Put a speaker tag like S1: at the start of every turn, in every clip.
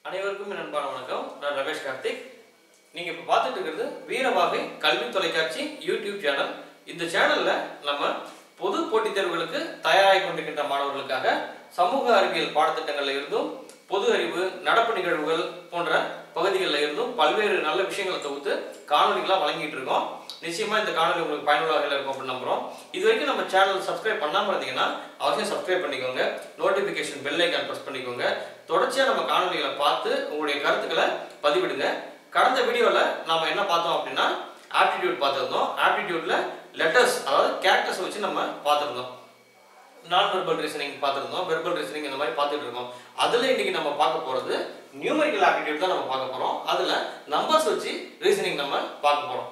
S1: அனைவருக்கும் என் அன்பான வணக்கம் நான் ரமேஷ் கார்த்திக் நீங்க இப்ப பார்த்துட்டு இருக்கிறது வீரவாகை கல்வி தொலைக்காட்சி யூடியூப் சேனல் இந்த சேனல்ல நம்ம பொது போட்டித் தேர்வுகளுக்கு தயாராகி கொண்டிருக்கின்ற மாணவர்களுக்காக சமூக அறிவியல் பாடத்திட்டங்கள்ல இருந்தும் பொது அறிவு நடப்பு நிகழ்வுகள் போன்ற பகுதிகளில் இருந்தும் பல்வேறு நல்ல விஷயங்களை தொகுத்து காணொலிகளாக வழங்கிட்டு இருக்கோம் நிச்சயமா இந்த காணொலி உங்களுக்கு பயனுள்ள வகையில் இருக்கும் அப்படின்னு நம்புறோம் இது வரைக்கும் நம்ம சேனல் சப்ஸ்கிரைப் பண்ணாம இருந்தீங்கன்னா அவசியம் சப்ஸ்கிரைப் பண்ணிக்கோங்க நோட்டிபிகேஷன் பெல் ஐக்கான் ப்ரெஸ் பண்ணிக்கோங்க தொடர்ச்சியா நம்ம காணொலிகளை பார்த்து உங்களுடைய கருத்துக்களை பதிவிடுங்க கடந்த வீடியோல நாம என்ன பார்த்தோம் அப்படின்னா ஆப்டிடியூட் பார்த்துருந்தோம் ஆப்டிடியூட்ல லெட்டர்ஸ் அதாவது கேரக்டர்ஸ் வச்சு நம்ம பார்த்துருந்தோம் நான் வெர்பல் ரீசனிங் பார்த்துருந்தோம் வெர்பல் ரீசனிங் இந்த மாதிரி பார்த்துட்டு இருக்கோம் அதுல இன்னைக்கு நம்ம பார்க்க போறது நியூமரிக்கல் ஆப்டிடியூட் தான் நம்ம பார்க்க போறோம் அதுல நம்பர்ஸ் வச்சு ரீசனிங் நம்ம பார்க்க போறோம்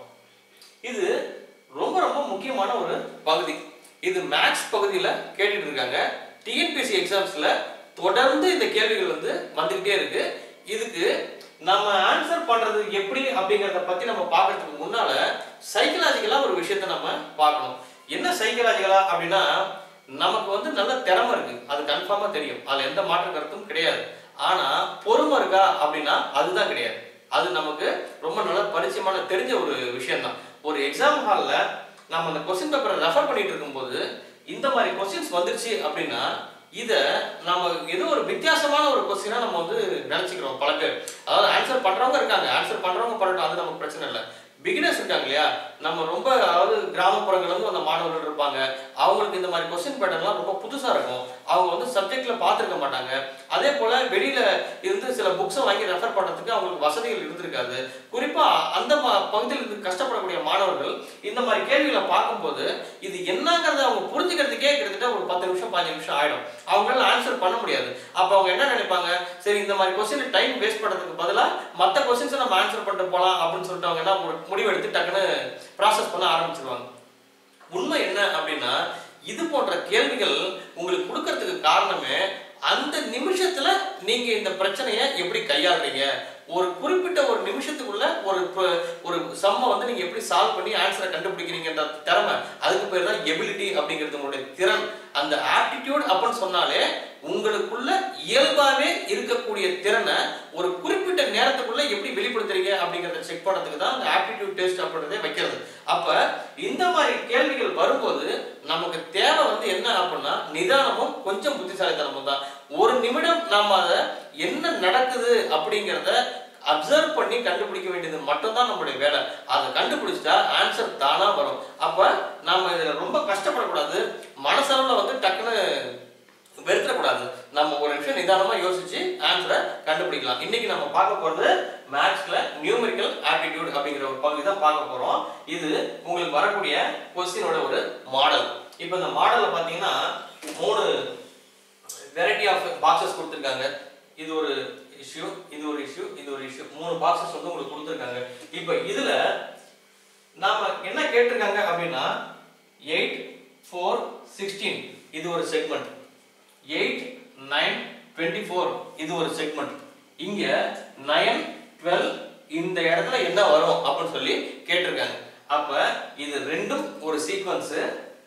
S1: இது ரொம்ப ரொம்ப முக்கியமான ஒரு பகுதி இது மேக்ஸ் பகுதியில் கேட்டுட்டு இருக்காங்க டிஎன்பிஎஸ்சி எக்ஸாம்ஸ்ல தொடர்ந்து இந்த கேள்விகள் வந்து வந்துகிட்டே இருக்கு இதுக்கு நம்ம ஆன்சர் பண்றது எப்படி அப்படிங்கறத பத்தி நம்ம பார்க்கறதுக்கு முன்னால சைக்கலாஜிக்கலா ஒரு விஷயத்தை நம்ம பார்க்கணும் என்ன சைக்கலாஜிக்கலா அப்படின்னா நமக்கு வந்து நல்ல திறமை இருக்கு அது கன்ஃபார்மா தெரியும் அதுல எந்த மாற்று கருத்தும் கிடையாது ஆனா பொறுமை இருக்கா அப்படின்னா அதுதான் கிடையாது அது நமக்கு ரொம்ப நல்ல பரிச்சயமான தெரிஞ்ச ஒரு விஷயம் தான் ஒரு எக்ஸாம் ஹால்ல நம்ம அந்த கொஸ்டின் பேப்பரை ரெஃபர் பண்ணிட்டு இருக்கும்போது இந்த மாதிரி கொஸ்டின்ஸ் வந்துருச்சு அப்படின்னா இத நம்ம ஏதோ ஒரு வித்தியாசமான ஒரு கொஸ்டினா நம்ம வந்து நினைச்சுக்கிறோம் பல பேர் அதாவது ஆன்சர் பண்றவங்க இருக்காங்க ஆன்சர் பண்றவங்க பண்ணட்டும் அது நமக்கு பிரச்சனை இல்லை பிகினர்ஸ் இருக்காங்க இல்லையா நம்ம ரொம்ப அதாவது கிராமப்புறங்கள்ல இருந்து வந்த மாணவர்கள் இருப்பாங்க அவங்களுக்கு இந்த மாதிரி கொஸ்டின் பேட்டர்லாம் ரொம்ப புதுசா இருக்கும் அவங்க வந்து சப்ஜெக்ட்ல பார்த்துருக்க மாட்டாங்க அதே போல வெளியில இருந்து சில புக்ஸை வாங்கி ரெஃபர் பண்றதுக்கு அவங்களுக்கு வசதிகள் இருந்திருக்காது குறிப்பா அந்த ம- பகுதியில் இருந்து கஷ்டப்படக்கூடிய மாணவர்கள் இந்த மாதிரி கேள்விகளை பார்க்கும்போது இது என்னங்கிறத அவங்க புரிஞ்சுக்கிறதுக்கே கிட்டத்தட்ட ஒரு பத்து நிமிஷம் பாஞ்சு நிமிஷம் ஆயிடும் அவங்களால ஆன்சர் பண்ண முடியாது அப்ப அவங்க என்ன நினைப்பாங்க சரி இந்த மாதிரி கொஸ்டின் டைம் வேஸ்ட் பண்றதுக்கு பதிலா மத்த கொஸ்டின்ஸை நம்ம ஆன்சர் பண்ணிட்டு போலாம் அப்படின்னு சொல்லிட்டு அவங்க என்ன ஒரு முடிவெடுத்து டக்குன்னு ப்ராசஸ் பண்ண ஆரம்பிச்சிருவாங்க உண்மை என்ன அப்படின்னா இது போன்ற கேள்விகள் உங்களுக்கு கொடுக்கறதுக்கு காரணமே அந்த நிமிஷத்துல நீங்க இந்த பிரச்சனையை எப்படி கையாளுறீங்க ஒரு குறிப்பிட்ட ஒரு நிமிஷத்துக்குள்ள ஒரு ப- ஒரு சம்ம வந்து நீங்க எப்படி சால்வ் பண்ணி ஆன்சரை கண்டுபிடிக்கிறீங்கன்ற திறமை அதுக்கு பேர் தான் எபிலிட்டி அப்படிங்கிறது உங்களுடைய திறன் அந்த ஆப்டிடியூட் அப்படின்னு சொன்னாலே உங்களுக்குள்ள இயல்பாவே இருக்கக்கூடிய திறனை ஒரு குறிப்பிட்ட நேரத்துக்குள்ள எப்படி வெளிப்படுத்துறீங்க அப்படிங்கறத செக் பண்றதுக்கு தான் அந்த ஆப்டிடியூட் டெஸ்ட் அப்படின்றதே வைக்கிறது அப்ப இந்த மாதிரி கேள்விகள் வரும்போது நமக்கு தேவை வந்து என்ன அப்படின்னா நிதானமும் கொஞ்சம் புத்திசாலித்தனமும் தான் ஒரு நிமிடம் நாம அதை என்ன நடக்குது அப்படிங்கிறத அப்சர்வ் பண்ணி கண்டுபிடிக்க வேண்டியது மட்டும்தான் நம்மளுடைய வேலை அதை கண்டுபிடிச்சிட்டா ஆன்சர் தானா வரும் அப்ப நாம இதுல ரொம்ப கஷ்டப்படக்கூடாது மனசளவுல வந்து டக்குன்னு வெறுத்துடக்கூடாது நம்ம ஒரு நிமிஷம் நிதானமா யோசிச்சு ஆன்சரை கண்டுபிடிக்கலாம் இன்னைக்கு நம்ம பார்க்க போறது மேத்ஸ்ல நியூமெரிக்கல் ஆப்டிடியூட் அப்படிங்கிற ஒரு பகுதி தான் பார்க்க போறோம் இது உங்களுக்கு வரக்கூடிய கொஸ்டினோட ஒரு மாடல் இப்போ இந்த மாடல்ல பாத்தீங்கன்னா மூணு வெரைட்டி ஆஃப் பாக்ஸஸ் கொடுத்துருக்காங்க இது ஒரு இஷ்யூ இது ஒரு இஷ்யூ இது ஒரு இஷ்யூ மூணு பாக்ஸஸ் வந்து உங்களுக்கு கொடுத்துருக்காங்க இப்போ இதுல நாம என்ன கேட்டிருக்காங்க அப்படின்னா எயிட் ஃபோர் சிக்ஸ்டீன் இது ஒரு segment eight nine twenty four இது ஒரு செக்மெண்ட் இங்க நைன் டுவெல் இந்த இடத்துல என்ன வரும் அப்படின்னு சொல்லி கேட்டிருக்காங்க அப்ப இது ரெண்டும் ஒரு சீக்வன்ஸ்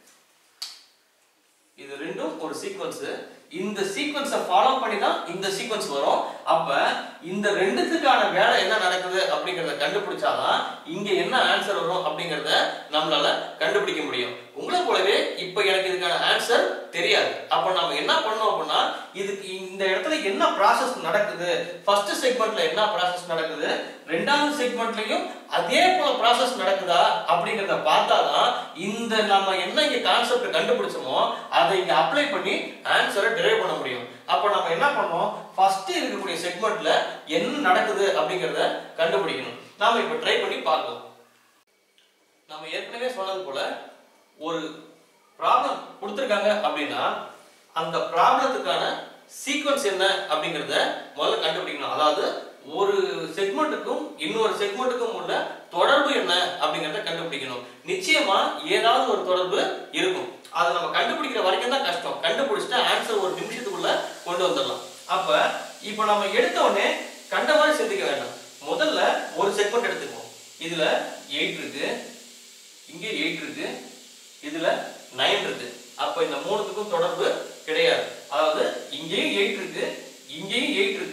S1: இது ரெண்டும் ஒரு சீக்வன்ஸ் இந்த சீக்வன்ஸை ஃபாலோ பண்ணி தான் இந்த சீக்வன்ஸ் வரும் அப்ப இந்த ரெண்டுத்துக்கான வேலை என்ன நடக்குது அப்படிங்கறத கண்டுபிடிச்சாதான் இங்க என்ன ஆன்சர் வரும் அப்படிங்கறத நம்மளால கண்டுபிடிக்க முடியும் உங்களை போலவே இப்ப எனக்கு இதுக்கான ஆன்சர் தெரியாது அப்ப நம்ம என்ன பண்ணோம் அப்படின்னா இதுக்கு இந்த இடத்துல என்ன ப்ராசஸ் நடக்குது ஃபர்ஸ்ட் செக்மெண்ட்ல என்ன ப்ராசஸ் நடக்குது ரெண்டாவது செக்மெண்ட்லயும் அதே போல ப்ராசஸ் நடக்குதா அப்படிங்கறத பார்த்தாதான் இந்த நம்ம என்ன இங்க கான்செப்ட் கண்டுபிடிச்சோமோ அதை இங்க அப்ளை பண்ணி ஆன்சரை டிரைவ் பண்ண முடியும் அப்ப நம்ம என்ன பண்ணோம் ஃபர்ஸ்ட் இருக்கக்கூடிய செக்மெண்ட்ல என்ன நடக்குது அப்படிங்கறத கண்டுபிடிக்கணும் நாம இப்ப ட்ரை பண்ணி பார்ப்போம் நம்ம ஏற்கனவே சொன்னது போல ஒரு ப்ராப்ளம் கொடுத்துருக்காங்க அப்படின்னா அந்த ப்ராப்ளத்துக்கான சீக்வன்ஸ் என்ன அப்படிங்கறத முதல்ல கண்டுபிடிக்கணும் அதாவது ஒரு செக்மெண்ட்டுக்கும் இன்னொரு செக்மெண்ட்டுக்கும் உள்ள தொடர்பு என்ன அப்படிங்கறத கண்டுபிடிக்கணும் நிச்சயமா ஏதாவது ஒரு தொடர்பு இருக்கும் அதை நம்ம கண்டுபிடிக்கிற வரைக்கும் தான் கஷ்டம் கண்டுபிடிச்சிட்டு ஆன்சர் ஒரு நிமிஷத்துக்குள்ள கொண்டு வந்துடலாம் அப்ப இப்போ நம்ம எடுத்த உடனே கண்ட மாதிரி சிந்திக்க வேண்டாம் முதல்ல ஒரு செக்மெண்ட் எடுத்துக்குவோம் இதுல எயிட் இருக்கு இங்க எயிட் இருக்கு இதுல நைன் இருக்கு அப்ப இந்த மூணுத்துக்கும் தொடர்பு கிடையாது அதாவது இங்கேயும் எயிட் இருக்கு இங்கேயும் எயிட் இருக்கு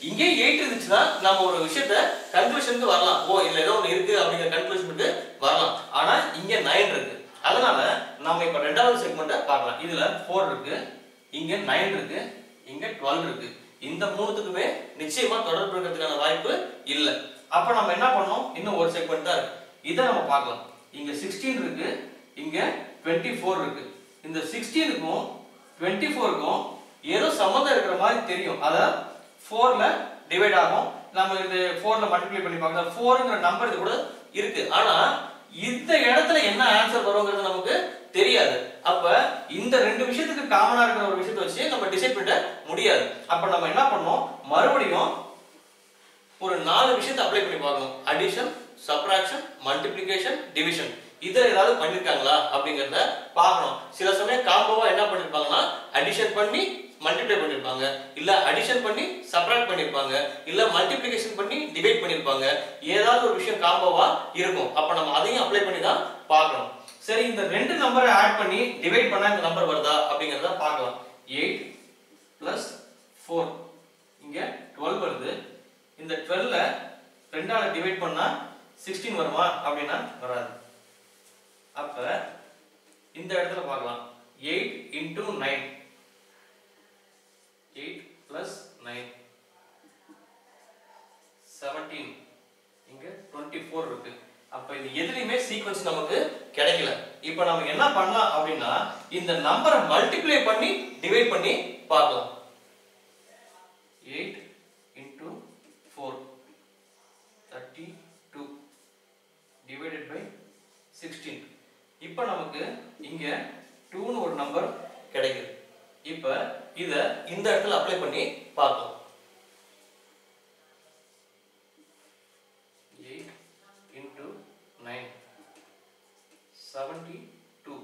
S1: இங்கே எயிட் இருந்துச்சுன்னா நம்ம ஒரு விஷயத்த கன்க்ளூஷனுக்கு வரலாம் ஓ இதுல ஏதோ ஒன்று இருக்கு அப்படிங்கிற கன்க்ளூஷனுக்கு வரலாம் ஆனா இங்க நைன் இருக்கு அதனால நம்ம இப்ப ரெண்டாவது செக்மெண்ட்டை பார்க்கலாம் இதுல ஃபோர் இருக்கு இங்க நைன் இருக்கு இங்க டுவெல் இருக்கு இந்த மூணுத்துக்குமே நிச்சயமா தொடர்பு இருக்கிறதுக்கான வாய்ப்பு இல்ல அப்ப நம்ம என்ன பண்ணோம் இன்னும் ஒரு செக்மெண்ட் தான் இருக்கு இதை நம்ம பார்க்கலாம் இங்க சிக்ஸ்டீன் இருக்கு இங்க டுவெண்ட்டி ஃபோர் இருக்கு இந்த சிக்ஸ்டீனுக்கும் டுவெண்ட்டி ஃபோருக்கும் ஏதோ சம்மந்தம் இருக்கிற மாதிரி தெரியும் அத ஃபோர்ல டிவைட் ஆகும் நம்ம இது ஃபோர்ல மல்டிப்ளை பண்ணி பார்க்கலாம் ஃபோருங்கிற நம்பர் இது கூட இருக்கு ஆனா இந்த இடத்துல என்ன ஆன்சர் வருங்கிறது நமக்கு தெரியாது அப்ப இந்த ரெண்டு விஷயத்துக்கு காமனா இருக்கிற ஒரு விஷயத்தை வச்சு நம்ம டிசைட் பண்ண முடியாது அப்ப நம்ம என்ன பண்ணோம் மறுபடியும் ஒரு நாலு விஷயத்தை அப்ளை பண்ணி பார்க்கணும் அடிஷன் சப்ராக்ஷன் மல்டிப்ளிகேஷன் டிவிஷன் இதை ஏதாவது பண்ணிருக்காங்களா அப்படிங்கறத பார்க்கணும் சில சமயம் காம்போவா என்ன பண்ணிருப்பாங்கன்னா அடிஷன் பண்ணி மல்டிப்ளை பண்ணிருப்பாங்க இல்ல அடிஷன் பண்ணி சப்ராக்ட் பண்ணிருப்பாங்க இல்ல மல்டிப்ளிகேஷன் பண்ணி டிவைட் பண்ணிருப்பாங்க ஏதாவது ஒரு விஷயம் காம்போவா இருக்கும் அப்ப நம்ம அதையும் அப்ளை பண்ணி தான் பார்க்கணும் சரி இந்த ரெண்டு நம்பரை ஆட் பண்ணி டிவைட் பண்ணா இந்த நம்பர் வருதா அப்படிங்கறத பார்க்கலாம் எயிட் பிளஸ் ஃபோர் இங்க டுவெல் வருது இந்த டுவெல்ல ரெண்டால டிவைட் பண்ணா சிக்ஸ்டீன் வருமா அப்படின்னா வராது அப்ப இந்த இடத்துல பார்க்கலாம் eight into nine eight plus nine seventeen இங்க டுவெண்ட்டி ஃபோர் இருக்கு அப்ப இது எதுலையுமே சீக்வன்ஸ் நமக்கு கிடைக்கல இப்ப நம்ம என்ன பண்ணலாம் அப்படின்னா இந்த நம்பரை மல்டிப்ளை பண்ணி டிவைட் பண்ணி பார்க்கலாம் eight into four thirty two divided by sixteen இப்போ நமக்கு இங்க டூன்னு ஒரு நம்பர் கிடைக்குது இப்போ இத இந்த இடத்துல அப்ளை பண்ணி பார்க்கலாம் eight into nine seventy two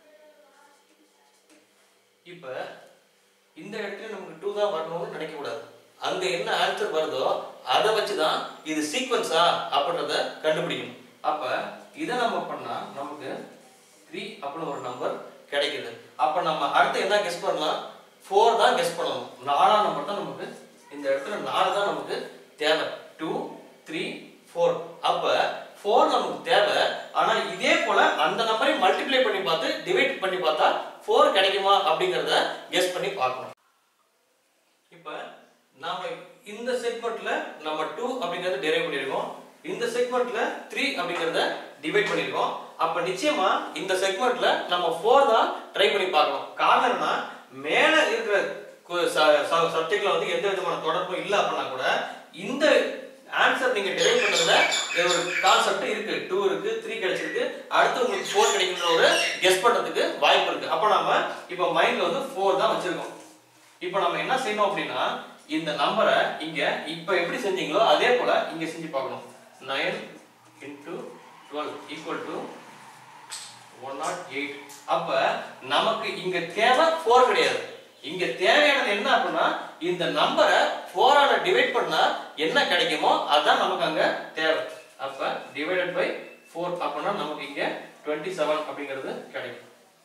S1: இப்போ இந்த இடத்துல நமக்கு டூ தான் வரணும்னு நினைக்க கூடாது அங்க என்ன ஆன்சர் வருதோ அதை வச்சு தான் இது சீக்வன்ஸா அப்படின்றத கண்டுபிடிக்கணும் அப்ப இதை நம்ம பண்ணா நமக்கு த்ரீ அப்படின்னு ஒரு நம்பர் கிடைக்குது அப்ப நம்ம அடுத்து என்ன கெஸ் பண்ணலாம் ஃபோர் தான் கெஸ் பண்ணணும் நாலாம் நம்பர் தான் நமக்கு இந்த இடத்துல நாலு தான் நமக்கு தேவை டூ த்ரீ ஃபோர் அப்ப ஃபோர் நமக்கு தேவை ஆனா இதே போல அந்த நம்பரை மல்டிப்ளை பண்ணி பார்த்து டிவைட் பண்ணி பார்த்தா ஃபோர் கிடைக்குமா அப்படிங்கறத கெஸ் பண்ணி பார்க்கணும் இப்ப நாம இந்த செக்மெண்ட்ல நம்ம டூ அப்படிங்கறத டெரைவ் பண்ணிருக்கோம் இந்த செக்மெண்ட்ல த்ரீ அப்படிங்கறத டிவைட் பண்ணிருக்கோம் அப்ப நிச்சயமா இந்த செக்மெண்ட்ல நம்ம ஃபோர் தான் ட்ரை பண்ணி பார்க்கணும் காரணம் என்னன்னா மேல இருக்கிற சப்ஜெக்ட்ல வந்து எந்த விதமான தொடர்பும் இல்ல அப்படின்னா கூட இந்த ஆன்சர் நீங்க டெரைவ் பண்ணதுல ஒரு கான்செப்ட் இருக்கு டூ இருக்கு த்ரீ கிடைச்சிருக்கு அடுத்து உங்களுக்கு ஃபோர் கிடைக்குன்ற ஒரு கெஸ் பண்றதுக்கு வாய்ப்பு இருக்கு அப்ப நாம இப்ப மைண்ட்ல வந்து ஃபோர் தான் வச்சிருக்கோம் இப்போ நம்ம என்ன செய்யணும் அப்படின்னா இந்த நம்பரை இங்க இப்ப எப்படி செஞ்சீங்களோ அதே போல இங்க செஞ்சு பார்க்கணும் nine into twelve equal to one naught eight அப்ப நமக்கு இங்க தேவை ஃபோர் கிடையாது இங்க தேவையானது என்ன அப்படின்னா இந்த நம்பரை ஃபோரால டிவைட் பண்ணா என்ன கிடைக்குமோ அதான் நமக்கு அங்க தேவை அப்ப டிவைடட் பை ஃபோர் அப்படின்னா நமக்கு இங்க டுவெண்ட்டி செவன் அப்படிங்கிறது கிடைக்கும்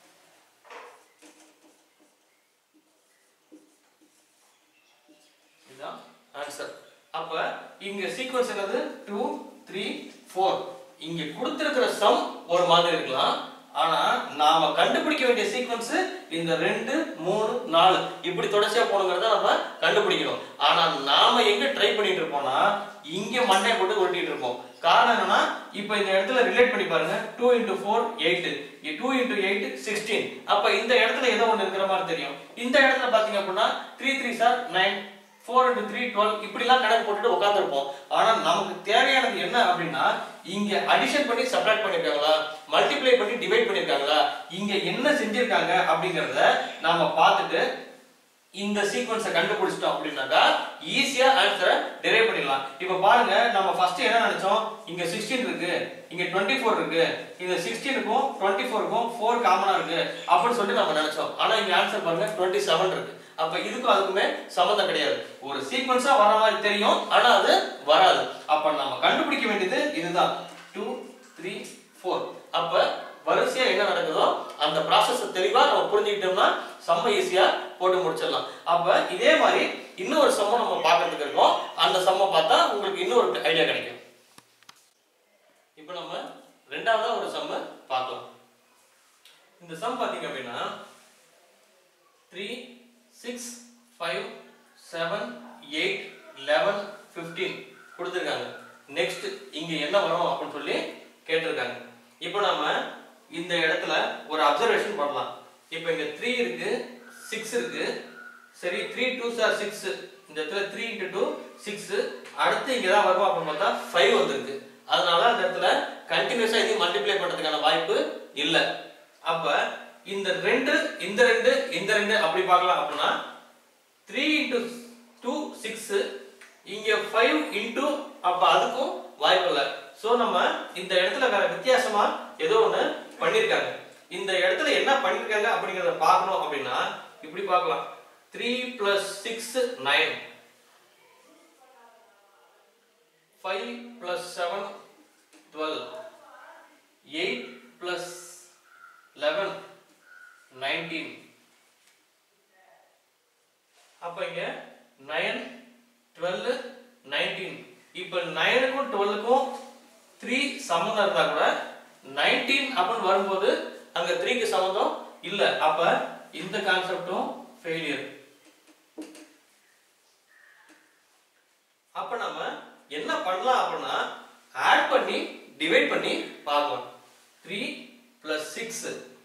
S1: இதுதான் ஆன்சர் அப்ப இங்க சீக்வன்ஸ் என்னது டூ த்ரீ ஃபோர் இங்க கொடுத்திருக்கிற சம் ஒரு மாதிரி இருக்கலாம் ஆனா நாம கண்டுபிடிக்க வேண்டிய சீக்வன்ஸ் இந்த ரெண்டு மூணு நாலு இப்படி தொடர்ச்சியா போகணுங்கிறத நம்ம கண்டுபிடிக்கணும் ஆனா நாம எங்க ட்ரை பண்ணிட்டு இருப்போம்னா இங்க மண்டையை போட்டு உருட்டிட்டு இருப்போம் காரணம் என்னன்னா இப்ப இந்த இடத்துல ரிலேட் பண்ணி பாருங்க two into four eight two into eight sixteen அப்ப இந்த இடத்துல ஏதோ ஒண்ணு இருக்கிற மாதிரி தெரியும் இந்த இடத்துல பாத்தீங்க அப்படின்னா three three sir nine four into three twelve இப்படிலாம் கணக்கு போட்டுட்டு உட்காந்துருப்போம் ஆனா நமக்கு தேவையானது என்ன அப்படின்னா இங்க அடிஷன் பண்ணி சப்ராக்ட் பண்ணிருக்காங்களா மல்டிப்ளை பண்ணி டிவைட் பண்ணிருக்காங்களா இங்க என்ன செஞ்சிருக்காங்க அப்படிங்கறத நாம பார்த்துட்டு இந்த சீக்வன்ஸை கண்டுபிடிச்சிட்டோம் அப்படின்னாக்கா ஈஸியா ஆன்சரை டெரைவ் பண்ணிடலாம் இப்போ பாருங்க நம்ம ஃபர்ஸ்ட் என்ன நினைச்சோம் இங்க 16 இருக்கு இங்க 24 இருக்கு இந்த 16க்கும் 24க்கும் 4 காமனா இருக்கு அப்படின்னு சொல்லிட்டு நம்ம நினைச்சோம் ஆனா இங்க ஆன்சர் பாருங்க 27 இருக்கு அப்ப இதுக்கும் அதுக்குமே சம்மந்தம் கிடையாது ஒரு சீக்வன்ஸா வர மாதிரி தெரியும் ஆனா அது வராது அப்ப நம்ம கண்டுபிடிக்க வேண்டியது இதுதான் 2 3 4 அப்ப வரிசையா என்ன நடக்குதோ அந்த ப்ராசஸ் தெளிவா நம்ம புரிஞ்சுக்கிட்டோம்னா செம்ம ஈஸியா போட்டு முடிச்சிடலாம் அப்ப இதே மாதிரி இன்னொரு சம்ம நம்ம பார்க்கறதுக்கு இருக்கோம் அந்த சம்ம பார்த்தா உங்களுக்கு இன்னொரு ஐடியா கிடைக்கும் இப்போ நம்ம ரெண்டாவதா ஒரு சம்ம பார்க்கலாம் இந்த சம் பார்த்தீங்க அப்படின்னா three six five seven eight eleven fifteen கொடுத்துருக்காங்க நெக்ஸ்ட் இங்க என்ன வரும் அப்படின்னு சொல்லி கேட்டிருக்காங்க இப்போ நாம இந்த இடத்துல ஒரு அப்சர்வேஷன் பண்ணலாம் இப்போ இங்க த்ரீ இருக்கு சிக்ஸ் இருக்கு சரி த்ரீ டூ சார் சிக்ஸ் இந்த இடத்துல த்ரீ இன்ட்டு டூ சிக்ஸ் அடுத்து இங்க தான் வரும் அப்படின்னு பார்த்தா ஃபைவ் வந்திருக்கு அதனால அந்த இடத்துல கண்டினியூஸா இதையும் மல்டிப்ளை பண்றதுக்கான வாய்ப்பு இல்லை அப்ப இந்த ரெண்டு இந்த ரெண்டு இந்த ரெண்டு அப்படி பார்க்கலாம் அப்படின்னா த்ரீ இன்டூ டூ சிக்ஸ் இங்க ஃபைவ் இன்டூ அப்ப அதுக்கும் வாய்ப்பு இல்லை ஸோ நம்ம இந்த இடத்துல வேற வித்தியாசமா ஏதோ ஒண்ணு பண்ணிருக்காங்க இந்த இடத்துல என்ன பண்ணிருக்காங்க அப்படிங்கறத பார்க்கணும் அப்படின்னா இப்படி பார்க்கலாம் three plus six nine five plus seven twelve eight plus eleven nineteen அப்ப இங்க நைன் டுவெல் நைன்டீன் இப்ப நைனுக்கும் டுவெல்லுக்கும் த்ரீ சம்மந்தம் இருந்தா கூட நைன்டீன் அப்படின்னு வரும்போது அங்க த்ரீக்கு சம்மந்தம் இல்ல அப்ப இந்த கான்செப்டும் ஃபெயிலியர் அப்ப நம்ம என்ன பண்ணலாம் அப்படின்னா ஆட் பண்ணி டிவைட் பண்ணி பார்க்கலாம் three plus six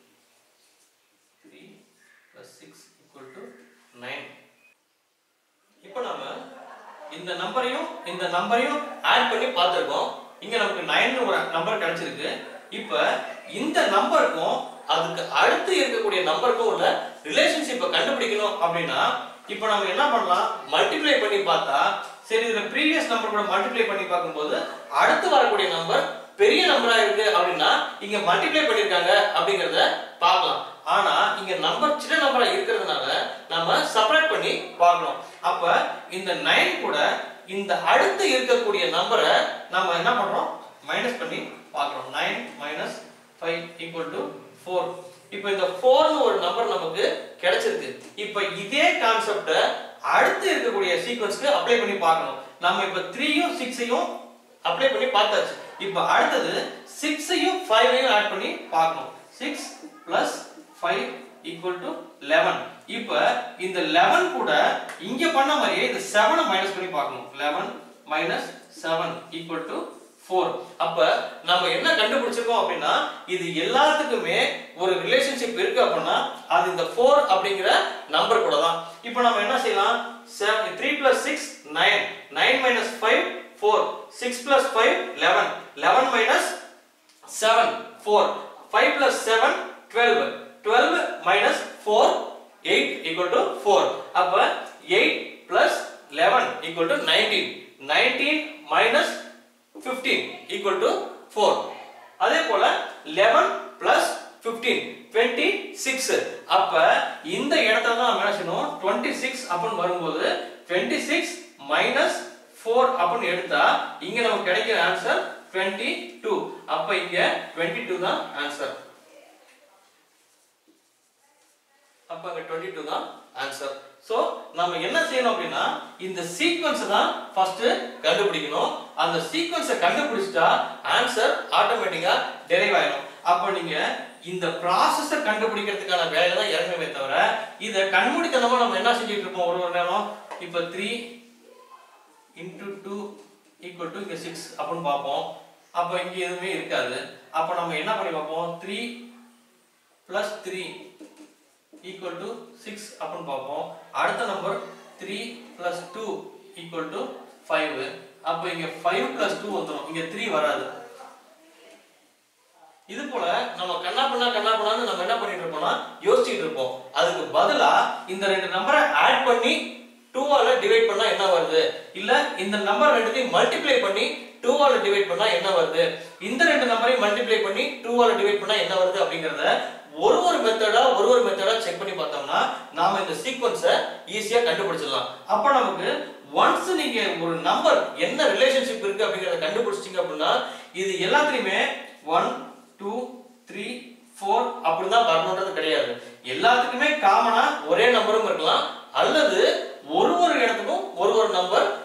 S1: three plus six equal to nine இப்போ நம்ம இந்த நம்பரையும் இந்த நம்பரையும் ஆட் பண்ணி பார்த்துருக்கோம் இங்க நமக்கு நைன் ஒரு நம்பர் கிடைச்சிருக்கு இப்ப இந்த நம்பருக்கும் அதுக்கு அடுத்து இருக்கக்கூடிய நம்பருக்கும் உள்ள ரிலேஷன்ஷிப்பை கண்டுபிடிக்கணும் அப்படின்னா இப்போ நம்ம என்ன பண்ணலாம் மல்டிப்ளை பண்ணி பார்த்தா சரி இதுல ப்ரீவியஸ் நம்பர் கூட மல்டிப்ளை பண்ணி பார்க்கும்போது அடுத்து வரக்கூடிய நம்பர் பெரிய நம்பரா இருக்கு அப்படின்னா இங்க மல்டிப்ளை பண்ணிருக்காங்க அப்படிங்கறத பார்க்கலாம் ஆனா இங்க நம்பர் சின்ன நம்பரா இருக்கிறதுனால நம்ம செப்பரேட் பண்ணி பார்க்கணும் அப்ப இந்த நைன் கூட இந்த அடுத்து இருக்கக்கூடிய நம்பரை நம்ம என்ன பண்றோம் மைனஸ் பண்ணி பார்க்கறோம் nine minus five equal to four இப்போ இந்த ஃபோர்னு ஒரு நம்பர் நமக்கு கிடைச்சிருக்கு இப்போ இதே கான்செப்ட அடுத்து இருக்கக்கூடிய சீக்வன்ஸ்க்கு அப்ளை பண்ணி பார்க்கணும் நம்ம இப்போ த்ரீயும் சிக்ஸையும் அப்ளை பண்ணி பார்த்தாச்சு இப்போ அடுத்தது சிக்ஸையும் ஃபைவையும் ஆட் பண்ணி பார்க்கணும் six plus five equal to eleven இப்போ இந்த லெவன் கூட இங்க பண்ண மாதிரியே இந்த செவனை மைனஸ் பண்ணி பார்க்கணும் eleven minus seven equal to four அப்ப நம்ம என்ன கண்டுபிடிச்சிருக்கோம் அப்படின்னா இது எல்லாத்துக்குமே ஒரு ரிலேஷன்ஷிப் இருக்கு அப்படின்னா அது இந்த ஃபோர் அப்படிங்கிற நம்பர் கூட தான் இப்போ நம்ம என்ன செய்யலாம் three plus six nine nine minus five four six plus five eleven eleven minus seven four five plus seven twelve twelve minus four eight equal to four அப்ப eight plus eleven equal to nineteen nineteen minus fifteen equal to four அதே போல eleven plus fifteen twenty six அப்ப இந்த இடத்துல தான் நம்ம என்ன செய்யணும் டுவெண்ட்டி சிக்ஸ் அப்படின்னு வரும்போது டுவெண்ட்டி சிக்ஸ் மைனஸ் ஃபோர் அப்படின்னு எடுத்தா இங்க நமக்கு கிடைக்கிற ஆன்சர் டுவெண்ட்டி டூ அப்ப இங்க டுவெண்ட்டி டூ தான் ஆன்சர் அப்ப அங்க 22 தான் ஆன்சர் சோ நம்ம என்ன செய்யணும் அப்படின்னா இந்த சீக்வன்ஸ் தான் ஃபர்ஸ்ட் கண்டுபிடிக்கணும் அந்த சீக்வன்ஸை கண்டுபிடிச்சிட்டா ஆன்சர் ஆட்டோமேட்டிக்கா டெரைவ் ஆயிடும் அப்ப நீங்க இந்த ப்ராசஸை கண்டுபிடிக்கிறதுக்கான வேலை தான் இறங்கவே தவிர இதை கண்மூடித்தனமா நம்ம என்ன செஞ்சுட்டு இருப்போம் ஒரு ஒரு நேரம் இப்ப three into two equal to இங்க சிக்ஸ் அப்படின்னு பார்ப்போம் அப்ப இங்க எதுவுமே இருக்காது அப்ப நம்ம என்ன பண்ணி பார்ப்போம் three plus three equal to six அப்படின்னு பார்ப்போம் அடுத்த number three plus two equal to five அப்போ இங்க ஃபைவ் பிளஸ் டூ வந்துடும் இங்க த்ரீ வராது இது போல நம்ம கண்ணா பண்ணா கண்ணா பண்ணான்னு நம்ம என்ன பண்ணிட்டு இருப்போம்னா யோசிச்சுட்டு இருப்போம் அதுக்கு பதிலா இந்த ரெண்டு நம்பரை ஆட் பண்ணி டூவால டிவைட் பண்ணா என்ன வருது இல்ல இந்த நம்பர் ரெண்டுத்தையும் மல்டிப்ளை பண்ணி டூவால டிவைட் பண்ணா என்ன வருது இந்த ரெண்டு நம்பரையும் மல்டிப்ளை பண்ணி டூவால டிவைட் பண்ணா என்ன வருது அப்படிங்கறத ஒரு ஒரு மெத்தடா ஒரு ஒரு மெத்தடா செக் பண்ணி பார்த்தோம்னா நாம இந்த சீக்வன்ஸை ஈஸியா கண்டுபிடிச்சிடலாம் அப்ப நமக்கு ஒன்ஸ் நீங்க ஒரு நம்பர் என்ன ரிலேஷன்ஷிப் இருக்கு அப்படிங்கறத கண்டுபிடிச்சிட்டீங்க அப்படின்னா இது எல்லாத்துலயுமே ஒன் டூ த்ரீ ஃபோர் அப்படிதான் வரணுன்றது கிடையாது எல்லாத்துக்குமே காமனா ஒரே நம்பரும் இருக்கலாம் அல்லது ஒரு ஒரு இடத்துக்கும்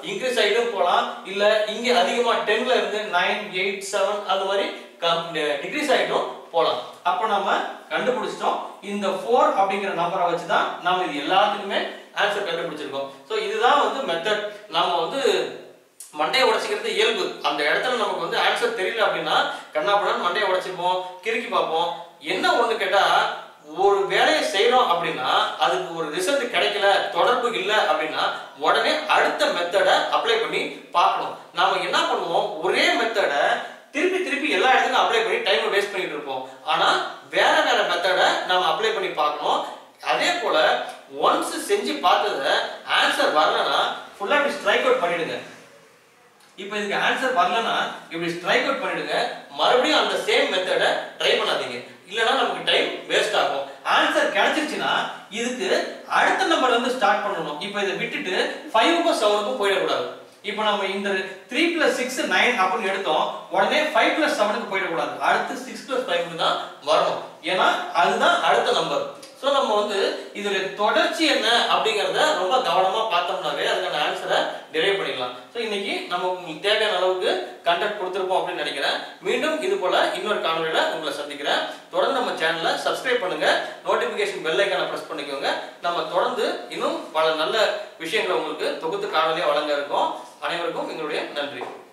S1: இன்க்ரீஸ் ஆகிட்டும் போகலாம் இல்ல இங்க அதிகமா டென்ல இருந்து நைன் எயிட் செவன் அது மாதிரி டிக்ரீஸ் ஆகிட்டும் போகலாம் அப்போ நம்ம கண்டுபிடிச்சிட்டோம் இந்த ஃபோர் அப்படிங்கிற நம்பரை வச்சு தான் நாம இது எல்லாத்துக்குமே ஆன்சர் கண்டுபிடிச்சிருக்கோம் ஸோ இதுதான் வந்து மெத்தட் நாம வந்து மண்டையை உடைச்சிக்கிறது இயல்பு அந்த இடத்துல நமக்கு வந்து ஆன்சர் தெரியல அப்படின்னா கண்ணாபுடன் மண்டையை உடைச்சிப்போம் கிறுக்கி பார்ப்போம் என்ன ஒண்ணு கேட்டா ஒரு வேலையை செய்யறோம் அப்படின்னா அதுக்கு ஒரு ரிசல்ட் கிடைக்கல தொடர்பு இல்லை அப்படின்னா உடனே அடுத்த மெத்தடை அப்ளை பண்ணி பார்க்கணும் நாம என்ன பண்ணுவோம் ஒரே மெத்தடை திருப்பி திருப்பி எல்லா இடத்துக்கும் அப்ளை பண்ணி டைம் வேஸ்ட் பண்ணிட்டு இருப்போம் ஆனா வேற வேற மெத்தடை நாம அப்ளை பண்ணி பார்க்கணும் அதே போல ஒன்ஸ் செஞ்சு பார்த்தத ஆன்சர் வரலன்னா ஃபுல்லா இப்படி ஸ்ட்ரைக் அவுட் பண்ணிடுங்க இப்போ இதுக்கு ஆன்சர் வரலன்னா இப்படி ஸ்ட்ரைக் அவுட் பண்ணிடுங்க மறுபடியும் அந்த சேம் மெத்தடை ட்ரை பண்ணாதீங்க இல்லைன்னா நமக்கு டைம் வேஸ்ட் ஆகும் ஆன்சர் கிடைச்சிருச்சுன்னா இதுக்கு அடுத்த நம்பர்ல இருந்து ஸ்டார்ட் பண்ணணும் இப்போ இதை விட்டுட்டு ஃபைவுக்கும் செவனுக்கும் போயிடக்கூடாது இப்போ நம்ம இந்த த்ரீ பிளஸ் சிக்ஸ் நைன் அப்படின்னு எடுத்தோம் உடனே ஃபைவ் பிளஸ் செவனுக்கு போயிடக்கூடாது அடுத்து சிக்ஸ் பிளஸ் ஃபைவ்க்கு தான் வரணும் ஏன்னா அதுதான் அடுத்த நம்பர் ஸோ நம்ம வந்து இதோட தொடர்ச்சி என்ன அப்படிங்கிறத ரொம்ப கவனமா பார்த்தோம்னாவே அதுக்கான ஆன்சரை டெரைவ் பண்ணிடலாம் ஸோ இன்னைக்கு நம்ம உங்களுக்கு தேவையான அளவுக்கு கண்டக்ட் கொடுத்துருப்போம் அப்படின்னு நினைக்கிறேன் மீண்டும் இது போல இன்னொரு காணொலியில உங்களை சந்திக்கிறேன் தொடர்ந்து நம்ம சேனலை சப்ஸ்கிரைப் பண்ணுங்க நோட்டிபிகேஷன் பெல் ஐக்கான ப்ரெஸ் பண்ணிக்கோங்க நம்ம தொடர்ந்து இன்னும் பல நல்ல விஷயங்களை உங்களுக்கு தொகுத்து காணொலியா வழங்க இருக்கோம் அனைவருக்கும் எங்களுடைய நன்றி